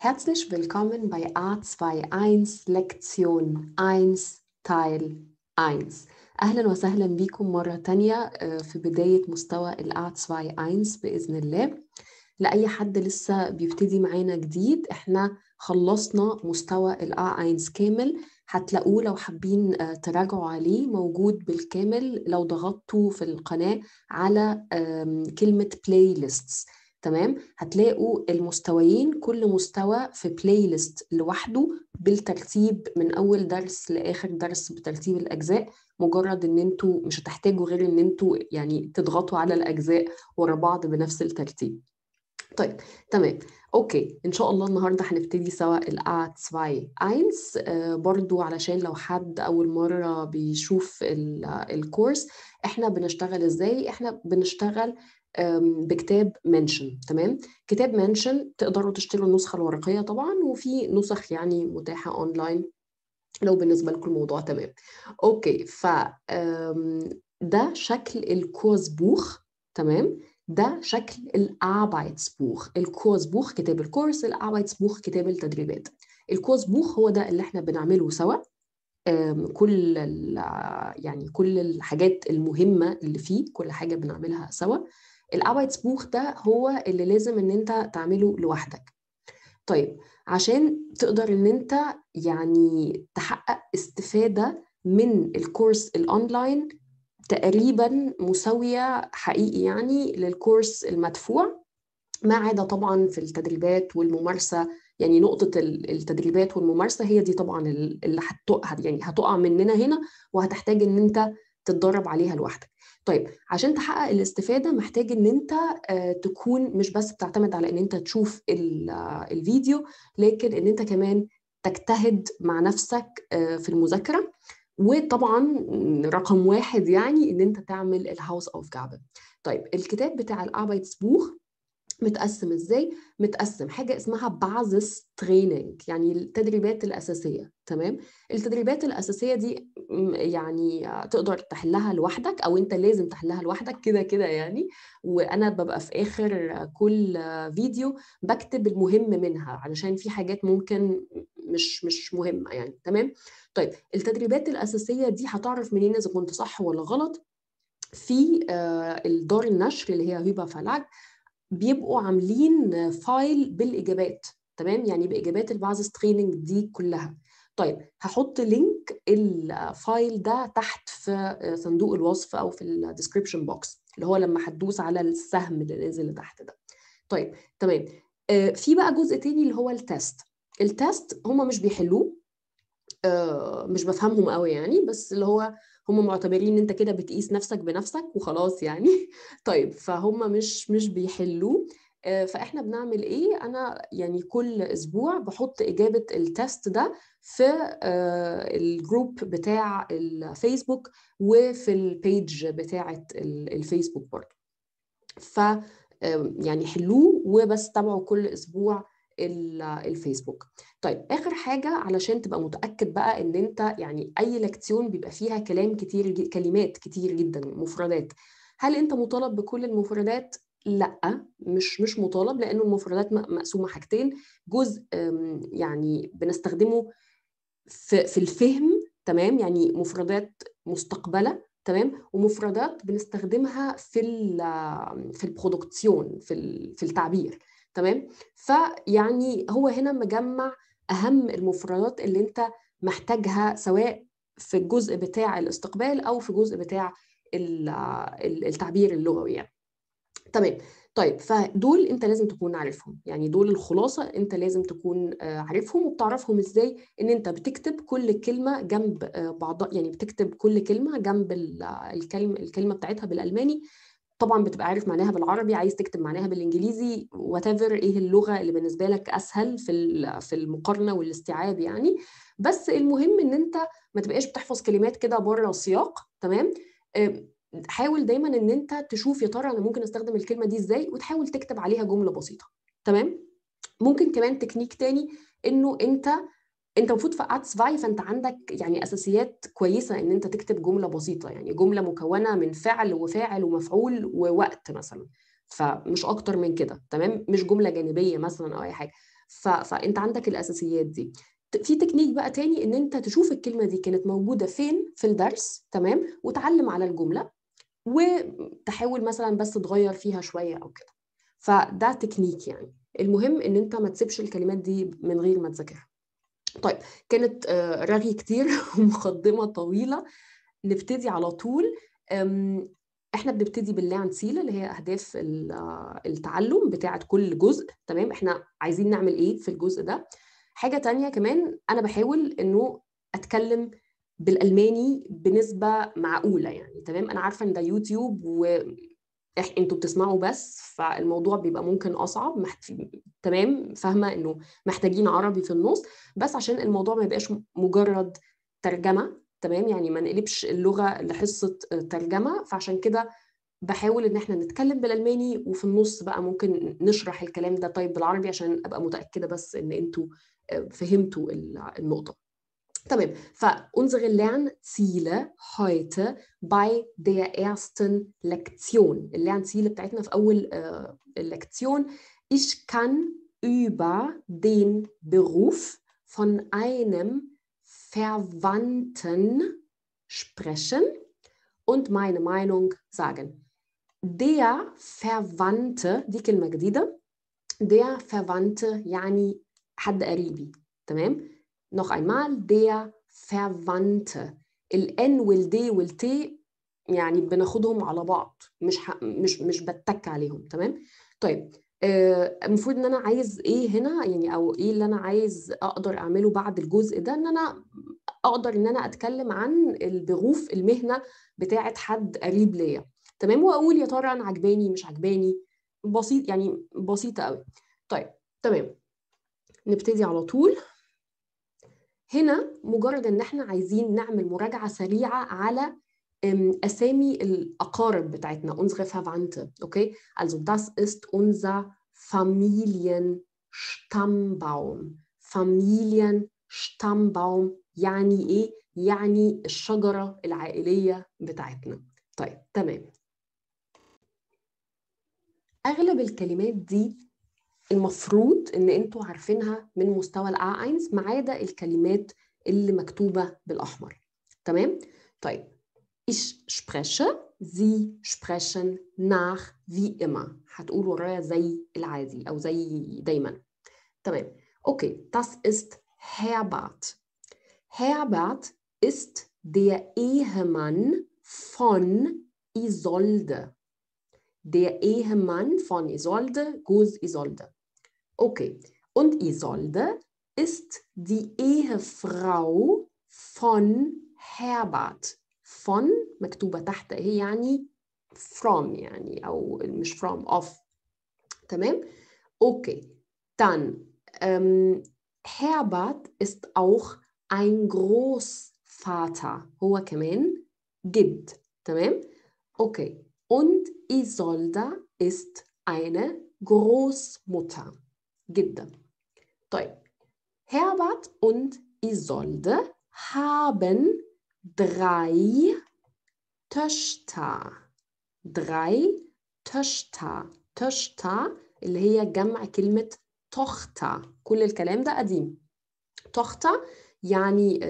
Herzlich willkommen bei A21 Lektion 1 Teil 1 أهلا وسهلا بكم مرة تانية آه، في بداية مستوى ال A21 بإذن الله لأي حد لسه بيبتدي معانا جديد احنا خلصنا مستوى ال A1 كامل هتلاقوه لو حابين آه، تراجعوا عليه موجود بالكامل لو ضغطتوا في القناة على آم، كلمة بلاي lists تمام هتلاقوا المستويين كل مستوى في بلاي ليست لوحده بالترتيب من اول درس لاخر درس بترتيب الاجزاء مجرد ان انتوا مش هتحتاجوا غير ان انتوا يعني تضغطوا على الاجزاء ورا بعض بنفس الترتيب طيب تمام اوكي ان شاء الله النهارده هنبتدي سوا ال A2 1 آه برضو علشان لو حد اول مره بيشوف ال- الكورس احنا بنشتغل ازاي احنا بنشتغل آم، بكتاب منشن تمام كتاب منشن تقدروا تشتروا النسخه الورقيه طبعا وفي نسخ يعني متاحه اونلاين لو بالنسبه لكم الموضوع تمام اوكي ف آم، ده شكل الكورس بوخ تمام ده شكل الاربايتسبوخ الكورس بوخ كتاب الكورس الاربايتسبوخ كتاب التدريبات الكورس بوخ هو ده اللي احنا بنعمله سوا آم، كل ال- يعني كل الحاجات المهمة اللي فيه كل حاجة بنعملها سوا الاربايتسبوخ ده هو اللي لازم ان انت تعمله لوحدك طيب عشان تقدر ان انت يعني تحقق استفادة من الكورس الاونلاين تقريبا مساوية حقيقي يعني للكورس المدفوع ما عدا طبعا في التدريبات والممارسة يعني نقطة ال- التدريبات والممارسة هي دي طبعا ال- اللي هتقع يعني هتقع مننا هنا وهتحتاج ان انت تتدرب عليها لوحدك طيب عشان تحقق الاستفادة محتاج ان انت آه، تكون مش بس بتعتمد على ان انت تشوف ال- آه، الفيديو لكن ان انت كمان تجتهد مع نفسك آه، في المذاكرة وطبعا رقم واحد يعني ان انت تعمل الهاوس اوف جابن طيب الكتاب بتاع الاربايتسبوخ متقسم ازاي؟ متقسم حاجة اسمها بازس تريننج يعني التدريبات الأساسية تمام؟ التدريبات الأساسية دي م- يعني تقدر تحلها لوحدك أو أنت لازم تحلها لوحدك كده كده يعني وأنا ببقى في آخر كل فيديو بكتب المهم منها علشان في حاجات ممكن مش مش مهمة يعني تمام؟ طيب التدريبات الأساسية دي هتعرف منين إذا كنت صح ولا غلط في آه، الدار النشر اللي هي هيبا فلاج بيبقوا عاملين فايل بالاجابات تمام يعني باجابات البازس تريننج دي كلها طيب هحط لينك الفايل ده تحت في صندوق الوصف او في الديسكربشن بوكس اللي هو لما هتدوس على السهم اللي نازل لتحت ده طيب تمام آه، في بقى جزء تاني اللي هو التست التست هم مش بيحلوه آه، مش بفهمهم قوي يعني بس اللي هو هم معتبرين ان انت كده بتقيس نفسك بنفسك وخلاص يعني طيب فهم مش مش بيحلوه آه، فاحنا بنعمل ايه انا يعني كل اسبوع بحط اجابه التست ده في آه، الجروب بتاع الفيسبوك وفي البيج بتاعه ال- الفيسبوك برضه ف آم، يعني حلوه وبس تابعوا كل اسبوع ال- الفيسبوك طيب اخر حاجه علشان تبقى متاكد بقى ان انت يعني اي لكتيون بيبقى فيها كلام كتير ج- كلمات كتير جدا مفردات هل انت مطالب بكل المفردات لا مش مش مطالب لانه المفردات م- مقسومه حاجتين جزء آم، يعني بنستخدمه في في الفهم تمام يعني مفردات مستقبله تمام ومفردات بنستخدمها في ال- في البرودكسيون في ال- في التعبير تمام فيعني هو هنا مجمع اهم المفردات اللي انت محتاجها سواء في الجزء بتاع الاستقبال او في الجزء بتاع ال- ال- التعبير اللغوي يعني تمام طيب فدول انت لازم تكون عارفهم يعني دول الخلاصه انت لازم تكون آه، عارفهم وبتعرفهم ازاي ان انت بتكتب كل كلمه جنب آه، بعضها يعني بتكتب كل كلمه جنب ال- الكلمه الكلمه بتاعتها بالالماني طبعا بتبقى عارف معناها بالعربي عايز تكتب معناها بالانجليزي وات ايه اللغه اللي بالنسبه لك اسهل في ال- في المقارنه والاستيعاب يعني بس المهم ان انت ما تبقاش بتحفظ كلمات كده بره السياق تمام آم، حاول دايما ان انت تشوف يا ترى انا ممكن استخدم الكلمه دي ازاي وتحاول تكتب عليها جمله بسيطه تمام ممكن كمان تكنيك تاني انه انت انت المفروض في ارتس فاي فانت عندك يعني اساسيات كويسه ان انت تكتب جمله بسيطه يعني جمله مكونه من فعل وفاعل ومفعول ووقت مثلا فمش اكتر من كده تمام مش جمله جانبيه مثلا او اي حاجه ف... فانت عندك الاساسيات دي في تكنيك بقى تاني ان انت تشوف الكلمه دي كانت موجوده فين في الدرس تمام وتعلم على الجمله وتحاول مثلا بس تغير فيها شويه او كده فده تكنيك يعني المهم ان انت ما تسيبش الكلمات دي من غير ما تذاكرها طيب كانت رغي كتير ومقدمه طويله نبتدي على طول احنا بنبتدي باللعن سيلة اللي هي اهداف التعلم بتاعه كل جزء تمام احنا عايزين نعمل ايه في الجزء ده حاجه تانية كمان انا بحاول انه اتكلم بالالماني بنسبه معقوله يعني تمام انا عارفه ان ده يوتيوب و انتوا بتسمعوا بس فالموضوع بيبقى ممكن اصعب محت... تمام فاهمه انه محتاجين عربي في النص بس عشان الموضوع ما يبقاش مجرد ترجمه تمام يعني ما نقلبش اللغه لحصه ترجمه فعشان كده بحاول ان احنا نتكلم بالالماني وفي النص بقى ممكن نشرح الكلام ده طيب بالعربي عشان ابقى متاكده بس ان انتوا فهمتوا النقطه تمام فunsere Lernziele heute bei der ersten Lektion Lernziele بتاعتنا في أول Lektion ich kann über den Beruf von einem Verwandten sprechen und meine Meinung sagen. Der Verwandte, دي كلمة جديدة der Verwandte يعني حد قريبي تمام noch einmal der Verwandte ال N وال D وال T يعني بناخدهم على بعض مش ح... مش مش بتك عليهم تمام طيب آه المفروض ان انا عايز ايه هنا يعني او ايه اللي انا عايز اقدر اعمله بعد الجزء ده ان انا اقدر ان انا اتكلم عن البغوف المهنه بتاعه حد قريب ليا تمام واقول يا ترى انا عجباني مش عجباني بسيط يعني بسيطه قوي طيب تمام نبتدي على طول هنا مجرد ان احنا عايزين نعمل مراجعه سريعه على اسامي الاقارب بتاعتنا unsere Verwandte okay also das ist unser Familienstammbaum Familienstammbaum يعني ايه يعني الشجره العائليه بتاعتنا طيب تمام اغلب الكلمات دي المفروض ان انتوا عارفينها من مستوى الا 1 ما عدا الكلمات اللي مكتوبه بالاحمر تمام طيب ich spreche Sie sprechen nach wie immer هتقول ورايا زي العادي او زي دايما تمام اوكي das ist Herbert Herbert ist der Ehemann von Isolde der Ehemann von Isolde, Gus Isolde. Okay, und Isolde ist die Ehefrau von Herbert. von مكتوبة تحت هي يعني from يعني أو مش from of تمام؟ Okay, dann ähm, Herbert ist auch ein Großvater هو كمان جد تمام؟ Okay, und Isolda ist eine Großmutter. جدا. طيب. Herbert und Isolde haben drei Töchter. Drei Töchter. Töchter اللي هي جمع كلمة Tochter. كل الكلام ده قديم. Tochter يعني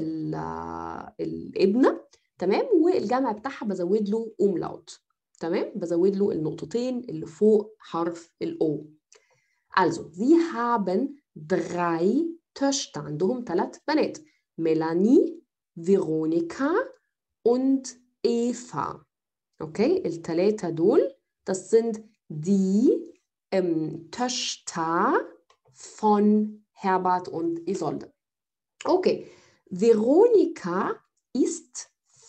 الابنة تمام والجمع بتاعها بزود له umlaut. تمام بزود له النقطتين اللي فوق حرف الاو also sie haben drei Töchter عندهم ثلاث بنات ميلاني فيرونيكا und Eva okay الثلاثه دول das sind die ähm, Töchter von Herbert und Isolde okay Veronika ist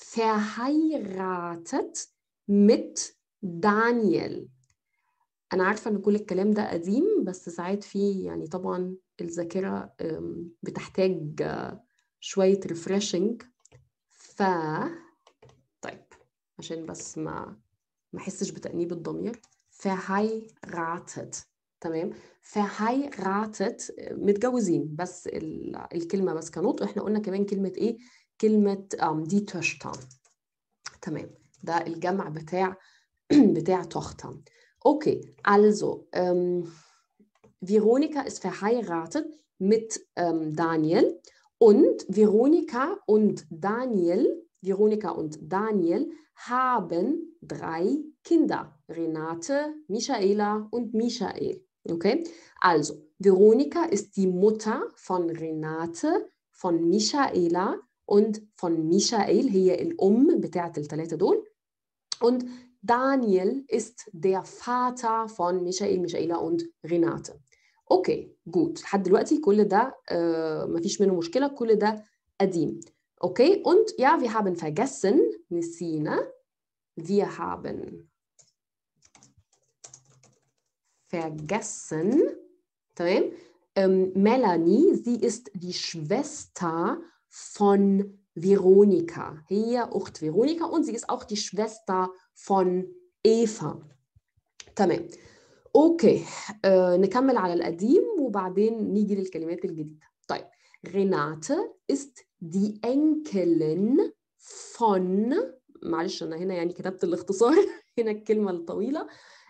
verheiratet mit دانيال أنا عارفة إن كل الكلام ده قديم بس ساعات فيه يعني طبعا الذاكرة بتحتاج شوية ريفرشنج ف طيب عشان بس ما ما احسش بتأنيب الضمير verheiratet تمام verheiratet متجوزين بس الكلمة بس كنطق احنا قلنا كمان كلمة ايه كلمة دي تشتا تمام ده الجمع بتاع بتاع Tochter. Okay, also ähm, Veronika ist verheiratet mit ähm, Daniel und Veronika und Daniel, Veronika und Daniel haben drei Kinder, Renate, Michaela und Michael. Okay, also Veronika ist die Mutter von Renate, von Michaela und von Michael هي الأم بتاعت الثلاثة دول und Daniel ist der Vater von Michael, Michaela und Renate. اوكي جود لحد دلوقتي كل ده آه مفيش منه مشكله كل ده قديم اوكي und ja wir haben vergessen نسينا wir haben vergessen تمام ähm, Melanie sie ist die Schwester von Veronika هي أخت Veronika und sie ist auch die Schwester von Eva تمام اوكي آه نكمل على القديم وبعدين نيجي للكلمات الجديده طيب Renate ist die Enkelin von معلش انا هنا يعني كتبت الاختصار هنا الكلمه الطويله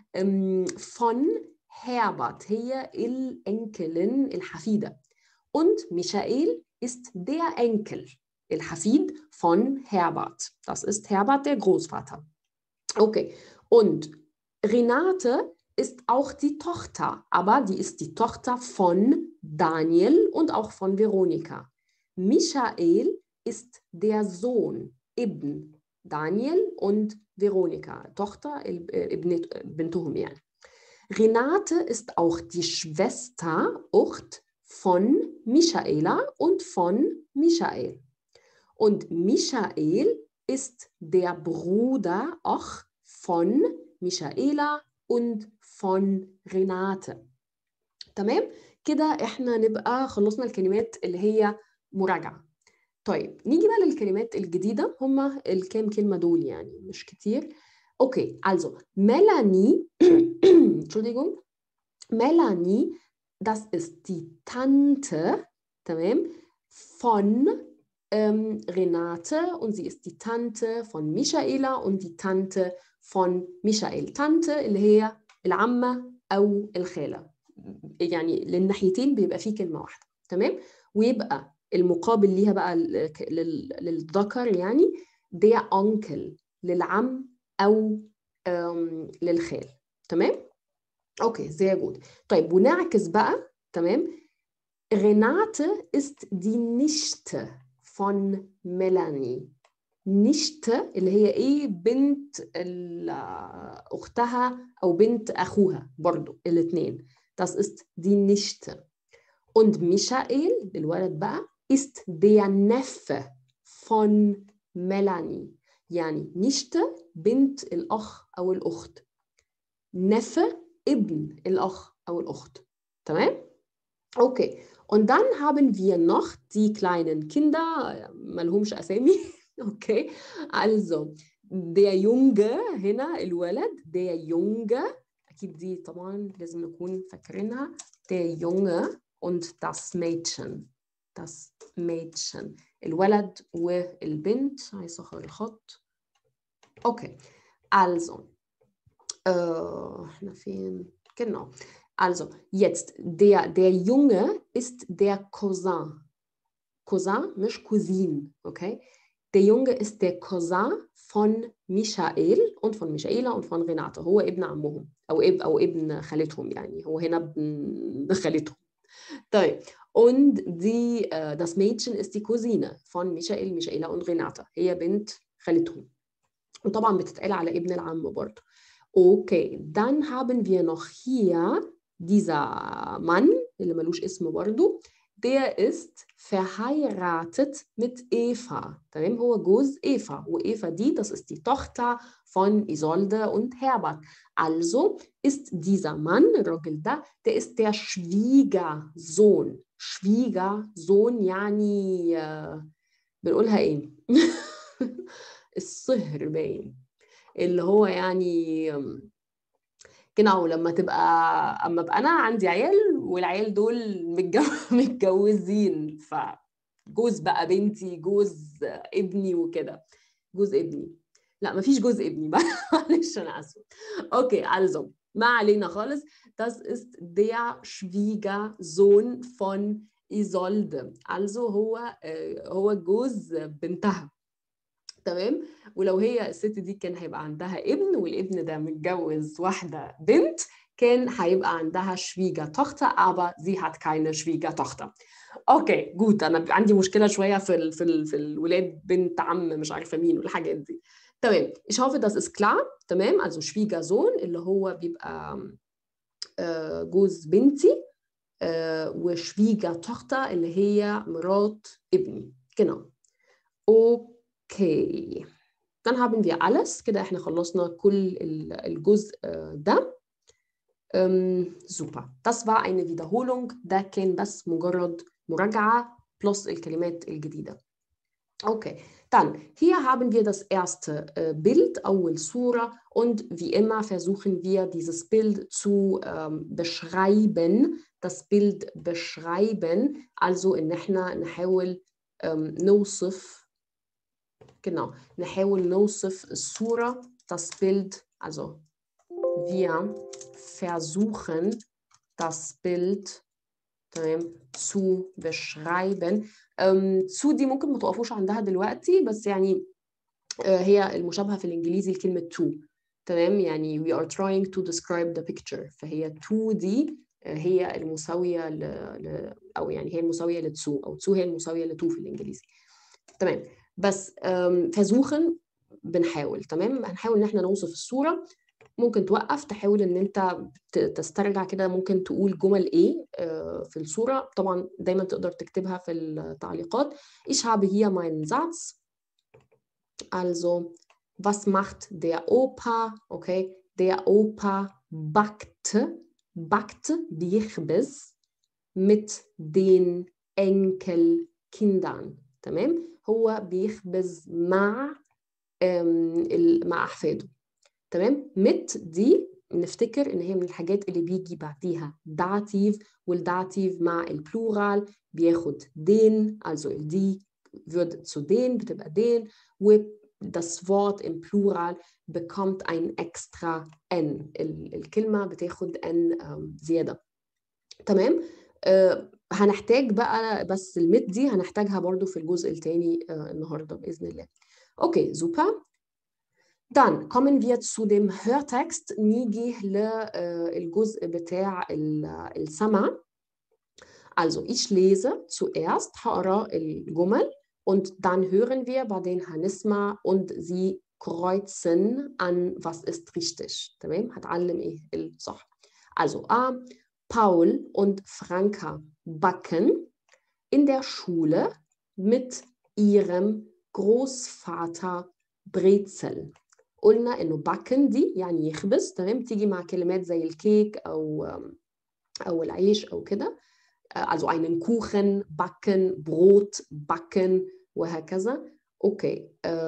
von Herbert هي الانكلين الحفيده und Michael ist der Enkel الحفيد von Herbert das ist Herbert der Großvater okay und Renate ist auch die Tochter, aber die ist die Tochter von Daniel und auch von Veronika. Michael ist der Sohn, Ibn Daniel und Veronika, Tochter بنتهم يعني. Renate ist auch die Schwester, Ucht, von Michaela und von Michael. Und Michael ist der Bruder auch von Michaela und von Renate تمام كده احنا نبقى خلصنا الكلمات اللي هي مراجعة طيب نيجي بقى للكلمات الجديدة هما الكام كلمة دول يعني مش كتير Okay, also Melanie, Entschuldigung, Melanie, das ist die Tante, تمام, von ähm, Renate und sie ist die Tante von Michaela und die Tante von Michael. Tante اللي هي العمة أو الخالة. يعني للناحيتين بيبقى فيه كلمة واحدة، تمام؟ ويبقى المقابل ليها بقى للذكر يعني der Onkel للعم أو للخال، تمام؟ اوكي sehr gut. طيب ونعكس بقى تمام؟ Renate ist die Nichte von Melanie. نشته اللي هي ايه بنت اختها او بنت اخوها برضو الاثنين das ist die Nichte und Michael الولد بقى ist der Neffe von Melanie يعني نشته بنت الاخ او الاخت Neffe ابن الاخ او الاخت تمام okay und dann haben wir noch die kleinen Kinder مالهمش اسامي Okay, also der Junge هنا الولد der Junge أكيد دي طبعا لازم نكون فاكرينها der Junge und das Mädchen das Mädchen الولد والبنت عايز أخر الخط Okay, also احنا فين genau also jetzt der der Junge ist der Cousin Cousin مش Cousin okay Der Junge ist der Cousin von Michael und von Michaela und von Renate هو ابن عمهم أو اب أو ابن خالتهم يعني هو هنا ابن خالتهم طيب und die äh, das Mädchen ist die Cousine von Michael, Michaela und Renate هي بنت خالتهم وطبعا بتتقال على ابن العم برضه Okay, dann haben wir noch hier dieser Mann اللي ملوش اسم برضه der ist verheiratet mit Eva. تمام هو جوز Eva وإيفا دي das ist die Tochter von Isolde und Herbert. Also ist dieser Mann, الراجل ده, der ist der Schwiegersohn. Schwiegersohn يعني بنقولها ايه؟ الصهر باين اللي هو يعني genau لما تبقى اما ابقى انا عندي عيال والعيال دول متجوزين فجوز بقى بنتي جوز ابني وكده جوز ابني لا مفيش جزء ابني معلش انا اسفه اوكي also ما علينا خالص das ist der Schwiegersohn von Isolde also هو هو جوز بنتها تمام ولو هي الست دي كان هيبقى عندها ابن والابن ده متجوز واحده بنت كان هيبقى عندها Schwiegertochter aber sie hat keine Schwiegertochter اوكي جود انا عندي مشكله شويه في ال في ال في الولاد بنت عم مش عارفه مين والحاجات دي تمام ich hoffe das ist klar تمام also Schwiegersohn اللي هو بيبقى آه جوز بنتي آه وشويجرتوchter اللي هي مرات ابني genau okay dann haben wir alles كده احنا خلصنا كل الجزء ده ähm, super das war eine Wiederholung ده كان بس مجرد مراجعة plus الكلمات الجديدة okay dann hier haben wir das erste äh, Bild أول صورة und wie immer versuchen wir dieses Bild zu ähm, beschreiben das Bild beschreiben also إن احنا نحاول ähm, نوصف genau نحاول نوصف الصورة das Bild also wir versuchen das Bild تمام zu beschreiben ähm, zu دي ممكن ما تقفوش عندها دلوقتي بس يعني آه هي المشابهة في الإنجليزي لكلمة to تمام يعني we are trying to describe the picture فهي to دي آه هي المساوية ل... ل... أو يعني هي المساوية لتسو أو تو هي المساوية لتو في الإنجليزي تمام بس versuchen بنحاول تمام هنحاول ان احنا نوصف الصوره ممكن توقف تحاول ان انت تسترجع كده ممكن تقول جمل ايه في الصوره طبعا دايما تقدر تكتبها في التعليقات ich habe hier meinen Satz also was macht der Opa okay der Opa backt backt بيخبز mit den Enkelkindern تمام هو بيخبز مع مع احفاده تمام مت دي نفتكر ان هي من الحاجات اللي بيجي بعديها داتيف والداتيف مع البلورال بياخد دين also دي wird zu den بتبقى den و das Wort im Plural bekommt ein extra n الكلمة بتاخد n زيادة تمام أه هنحتاج بقى بس المت دي هنحتاجها برضو في الجزء الثاني أه النهارده باذن الله اوكي super Dann kommen wir zu dem Hörtext. نيجي للجزء بتاع السمع. Also ich lese zuerst هقرا الجمل und dann hören wir بعدين هنسمع und sie kreuzen an was ist richtig. تمام؟ هتعلم ايه الصح. Also A. Paul und Franka backen in der Schule mit ihrem Großvater Brezel. قلنا انه باكن دي يعني يخبز تمام تيجي مع كلمات زي الكيك او او العيش او كده also einen Kuchen backen Brot backen وهكذا اوكي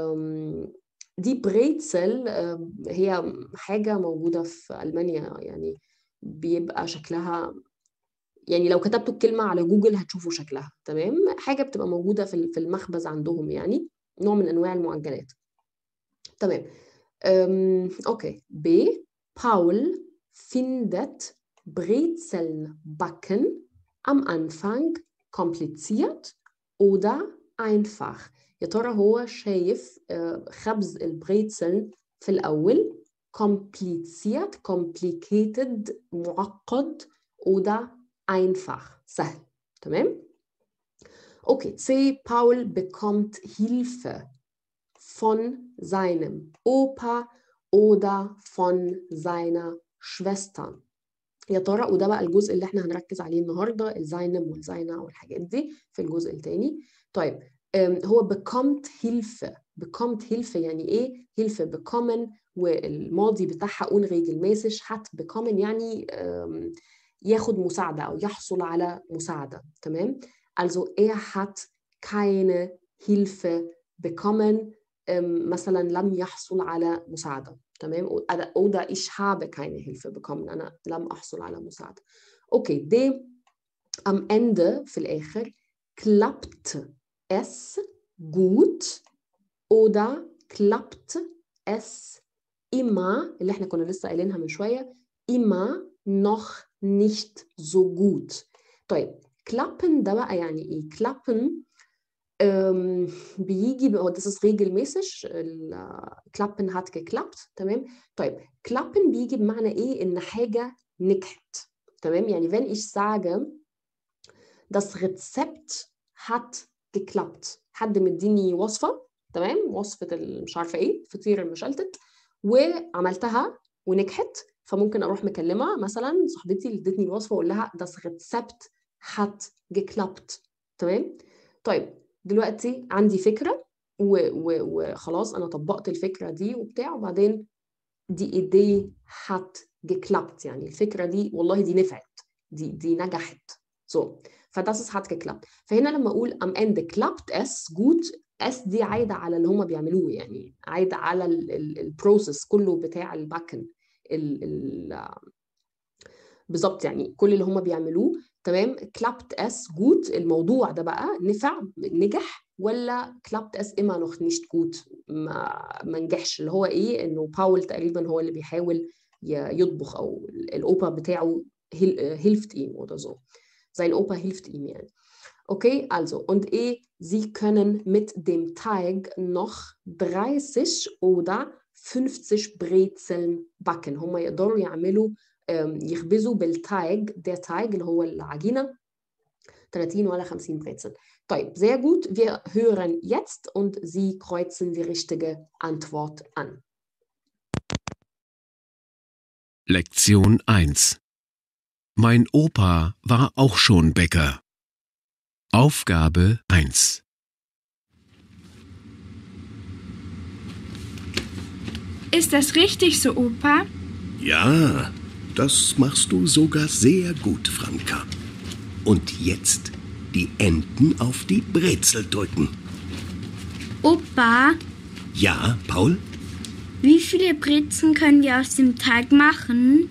دي بريتسل هي حاجه موجوده في المانيا يعني بيبقى شكلها يعني لو كتبتوا الكلمه على جوجل هتشوفوا شكلها تمام حاجه بتبقى موجوده في في المخبز عندهم يعني نوع من انواع المعجنات تمام ähm, okay B Paul findet Brezeln backen am Anfang kompliziert oder einfach يا ترى هو شايف خبز البريتسلن في الأول kompliziert complicated معقد oder einfach سهل تمام Okay, C. Paul bekommt Hilfe von seinem Opa oder von seiner Schwester. يا ترى وده بقى الجزء اللي احنا هنركز عليه النهارده الزاينم والزاينة والحاجات دي في الجزء الثاني. طيب هو bekommt Hilfe bekommt Hilfe يعني ايه؟ Hilfe bekommen والماضي بتاعها unregelmäßig hat bekommen يعني ياخد مساعدة أو يحصل على مساعدة تمام؟ Also er hat keine Hilfe bekommen مثلا لم يحصل على مساعدة تمام oder ich habe keine Hilfe bekommen أنا لم أحصل على مساعدة أوكي D am Ende في الآخر klappt es gut oder klappt es immer اللي احنا كنا لسه قايلينها من شويه immer noch nicht so gut طيب klappen ده بقى يعني ايه klappen ähm, بيجي هو das ist regelmäßig klappen hat geklappt تمام طيب klappen بيجي بمعنى ايه ان حاجه نجحت تمام يعني wenn ich sage das Rezept hat geklappt حد مديني وصفه تمام وصفه مش عارفه ايه الفطير المشلتت وعملتها ونجحت فممكن اروح مكلمه مثلا صاحبتي اللي ادتني الوصفه واقول لها das Rezept hat geklappt تمام طيب دلوقتي عندي فكره وخلاص انا طبقت الفكره دي وبتاع وبعدين دي ايدي hat geklappt يعني الفكره دي والله دي نفعت دي دي نجحت so فداس ist hat geklappt فهنا لما اقول am Ende klappt es gut اس دي عايده على اللي هم بيعملوه يعني عايده على البروسيس كله بتاع الباكن بالظبط يعني كل اللي هم بيعملوه تمام كلابت اس جوت الموضوع ده بقى نفع نجح ولا كلابت اس اما نوخ نيشت جوت ما ما نجحش اللي هو ايه انه باول تقريبا هو اللي بيحاول يطبخ او الاوبا بتاعه هيلفت ihm oder so sein Opa hilft ihm يعني Okay, also, und eh, Sie können mit dem Teig noch 30 oder 50 Brezeln backen. هم يقدروا يعملوا يخبزوا بالتايج der Teig اللي هو العجينة 30 ولا 50 Brezeln. طيب, sehr gut. Wir hören jetzt und Sie kreuzen die richtige Antwort an. Lektion 1 Mein Opa war auch schon Bäcker. Aufgabe 1 Ist das richtig so, Opa? Ja, das machst du sogar sehr gut, Franka. Und jetzt die Enden auf die Brezel drücken. Opa, Ja, Paul? wie viele Brezen können wir aus dem Teig machen?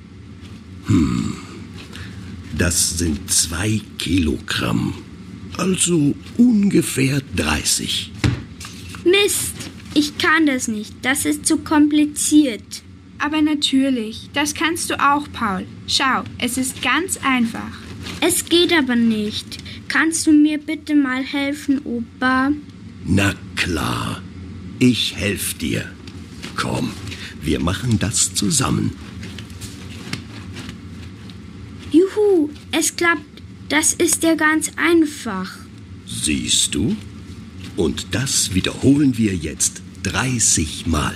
Das sind zwei Kilogramm. Also ungefähr 30. Mist, ich kann das nicht. Das ist zu kompliziert. Aber natürlich, das kannst du auch, Paul. Schau, es ist ganz einfach. Es geht aber nicht. Kannst du mir bitte mal helfen, Opa? Na klar, ich helf dir. Komm, wir machen das zusammen. Juhu, es klappt. Das ist ja ganz einfach. Siehst du? Und das wiederholen wir jetzt 30 Mal.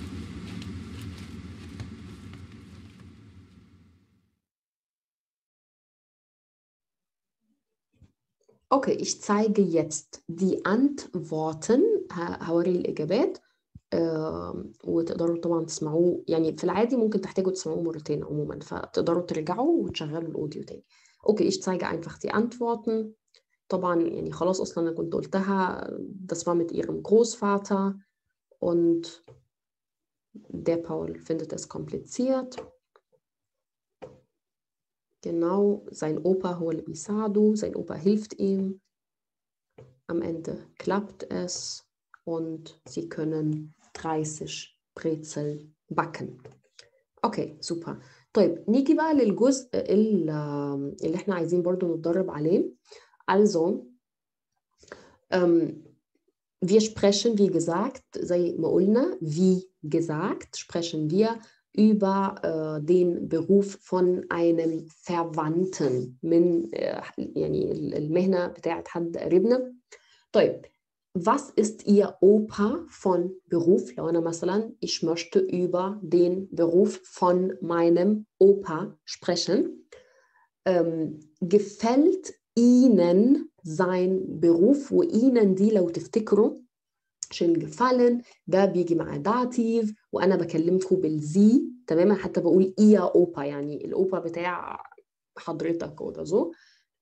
Okay, ich zeige jetzt die Antworten ه- هوري الإجابات آم، وتقدروا طبعا تسمعوه يعني في العادي ممكن تحتاجوا تسمعوه مرتين عموما فتقدروا ترجعوا وتشغلوا الأوديو تاني. Okay, ich zeige einfach die Antworten. طبعا يعني خلاص أصلا أنا كنت قلتها das war mit ihrem Großvater und der Paul findet es kompliziert. Genau, sein Opa هو اللي بيساعده, sein Opa hilft ihm. Am Ende klappt es und sie können 30 Brezel backen. Okay, super. طيب نيجي بقى للجزء ال- اللي احنا عايزين برضو نتدرب عليه. Also, ähm, wir sprechen, wie gesagt, زي ما قلنا, wie gesagt, sprechen wir über äh, den Beruf von einem Verwandten من äh, يعني المهنة بتاعت حد قريبنا. طيب, was ist Ihr Opa von Beruf? لو أنا مثلا, ich möchte über den Beruf von meinem Opa sprechen. Ähm, gefällt Ihnen sein Beruf وإينن دي لو تفتكروا عشان gefallen ده بيجي مع داتيف وأنا بكلمكم بالزي تماما حتى بقول إيا أوبا يعني الأوبا بتاع حضرتك وده زو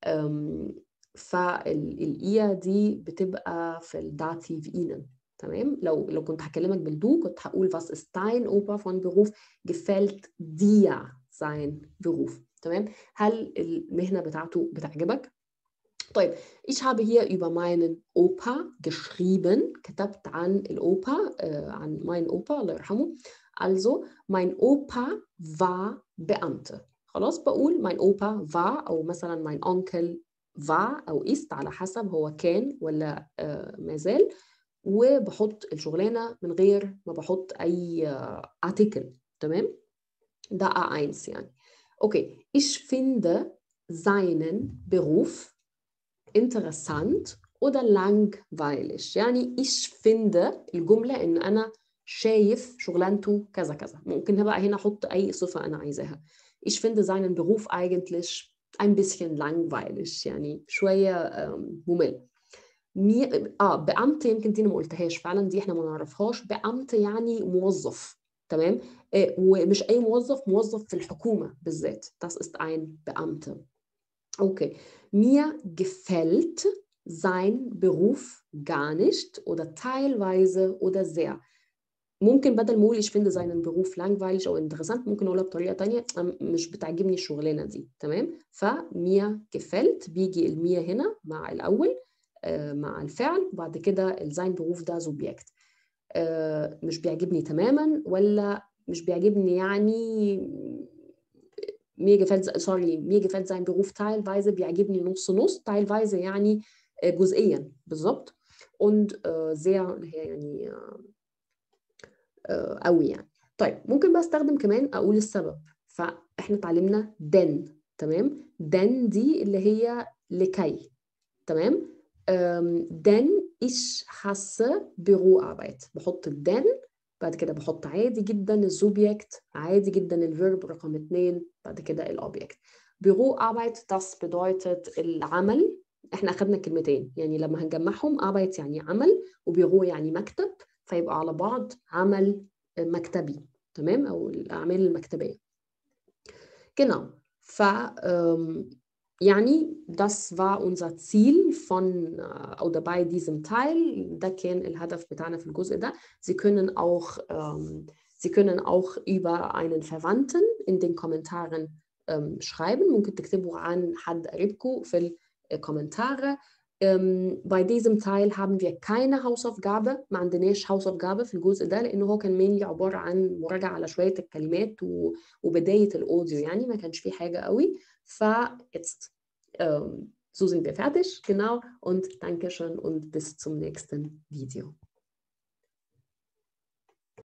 فالإيا دي بتبقى في الداتيف إينن تمام لو لو كنت هكلمك بالدو كنت هقول was ist dein Opa von Beruf gefällt dir sein Beruf تمام هل المهنة بتاعته بتعجبك طيب ich habe hier über meinen Opa geschrieben كتبت عن الأوبا äh, عن meinen Opa الله يرحمه also mein Opa war Beamte خلاص بقول mein Opa war أو مثلا mein Onkel war أو ist على حسب هو كان ولا äh, ما زال وبحط الشغلانة من غير ما بحط أي Artikel تمام ده A1 يعني okay ich finde seinen Beruf interessant oder langweilig يعني ich finde الجملة إن أنا شايف شغلانته كذا كذا ممكن بقى هنا أحط أي صفة أنا عايزاها ich finde seinen Beruf eigentlich ein bisschen langweilig يعني شوية ممل مي... اه بأمت يمكن دي انا ما قلتهاش فعلا دي احنا ما نعرفهاش بأمت يعني موظف تمام آه ومش اي موظف موظف في الحكومه بالذات das ist ein Beamter okay mir gefällt sein Beruf gar nicht oder teilweise oder sehr ممكن بدل ما اقول ich finde seinen Beruf langweilig او interessant ممكن اقولها بطريقه تانية مش بتعجبني الشغلانه دي تمام فميا gefällt بيجي الميا هنا مع الاول مع الفعل وبعد كده الزين بروف ده سوبجكت مش بيعجبني تماما ولا مش بيعجبني يعني mir gefällt sorry mir gefällt sein Beruf teilweise بيعجبني نص نص teilweise يعني جزئيا بالظبط und sehr يعني قوي يعني طيب ممكن بقى استخدم كمان اقول السبب فاحنا اتعلمنا denn تمام denn دي اللي هي لكي تمام denn ich hasse Büroarbeit بحط denn بعد كده بحط عادي جدا الزوبجكت عادي جدا الفيرب رقم اتنين بعد كده الأوبجكت Büroarbeit das bedeutet العمل احنا أخدنا كلمتين يعني لما هنجمعهم Arbeit يعني عمل وبيرو يعني مكتب فيبقى على بعض عمل مكتبي تمام أو الأعمال المكتبية genau ف يعني das war unser Ziel von oder bei diesem Teil ده كان الهدف بتاعنا في الجزء ده Sie können auch ähm, Sie können auch über einen Verwandten in den Kommentaren ähm, schreiben ممكن تكتبوا عن حد قريبكم في الكومنتare ähm, bei diesem Teil haben wir keine Hausaufgabe ما عندناش Hausaufgabe في الجزء ده لأنه هو كان mainly عبارة عن مراجعة على شوية الكلمات وبداية الأوديو يعني ما كانش فيه حاجة قوي ف jetzt ähm, so sind wir fertig, genau und Dankeschön und bis zum nächsten Video.